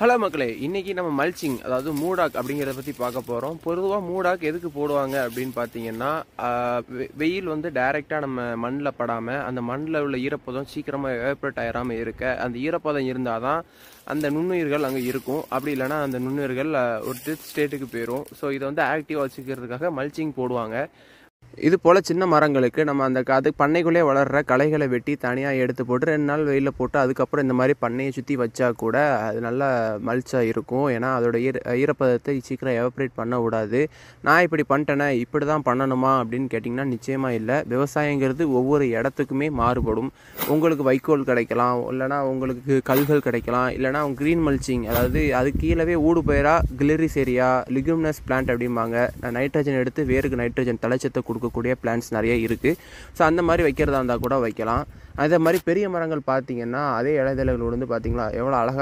hello மக்களே இன்னைக்கு நம்ம மல்ச்சிங் அதாவது மூடாக் அப்படிங்கிறத பற்றி பார்க்க போகிறோம் பொதுவாக மூடாக் எதுக்கு போடுவாங்க அப்படின்னு பார்த்தீங்கன்னா ஆஹ், வெ- வெயில் வந்து டைரெக்டாக நம்ம மண்ணில் படாமல் அந்த மண்ணில் உள்ள ஈரப்பதம் சீக்கிரமாக எவாப்ரேட் ஆயிராமல் இருக்க அந்த ஈரப்பதம் இருந்தால் தான் அந்த நுண்ணுயிர்கள் அங்கே இருக்கும் அப்படி இல்லைன்னா அந்த நுண்ணுயிர்கள் ஆஹ், ஒரு டெத் ஸ்டேட்டுக்கு போயிடும் ஸோ இதை வந்து ஆக்டிவாக வச்சுக்கிறதுக்காக மல்ச்சிங் போடுவாங்க இது போல் சின்ன மரங்களுக்கு நம்ம அந்த க- அது பண்ணைக்குள்ளே வளர்கிற களைகளை வெட்டி தனியாக எடுத்து போட்டு ரெண்டு நாள் வெயிலில் போட்டு அதுக்கப்புறம் இந்த மாதிரி பண்ணையை சுற்றி வச்சா கூட அது நல்லா மல்ச்சாக இருக்கும் ஏன்னா அதோட ஈர ஈரப்பதத்தை சீக்கிரம் எவப்ரேட் பண்ண விடாது நான் இப்படி பண்ணிட்டேனே இப்படி தான் பண்ணணுமா அப்படின்னு கேட்டிங்கன்னா நிச்சயமாக இல்லை விவசாயங்கிறது ஒவ்வொரு இடத்துக்குமே மாறுபடும் உங்களுக்கு வைக்கோல் கிடைக்கலாம் இல்லைனா உங்களுக்கு கல்கள் கிடைக்கலாம் இல்லைனா க்ரீன் மல்ச்சிங் அதாவது அது கீழவே ஊடு பயிரா கிளரிசேரியா லிகுமினஸ் பிளான்ட் அப்படிம்பாங்க நைட்ரஜன் எடுத்து வேருக்கு நைட்ரஜன் தலைச்சத்தை கொடுக்கக்கூடிய பிளான்ட்ஸ் நிறைய இருக்குது ஸோ அந்த மாதிரி வைக்கிறதா இருந்தால் கூட வைக்கலாம் அதே மாதிரி பெரிய மரங்கள் பார்த்தீங்கன்னா அதே இலைதலைகள் வந்து பார்த்தீங்களா எவ்வளோ அழகாக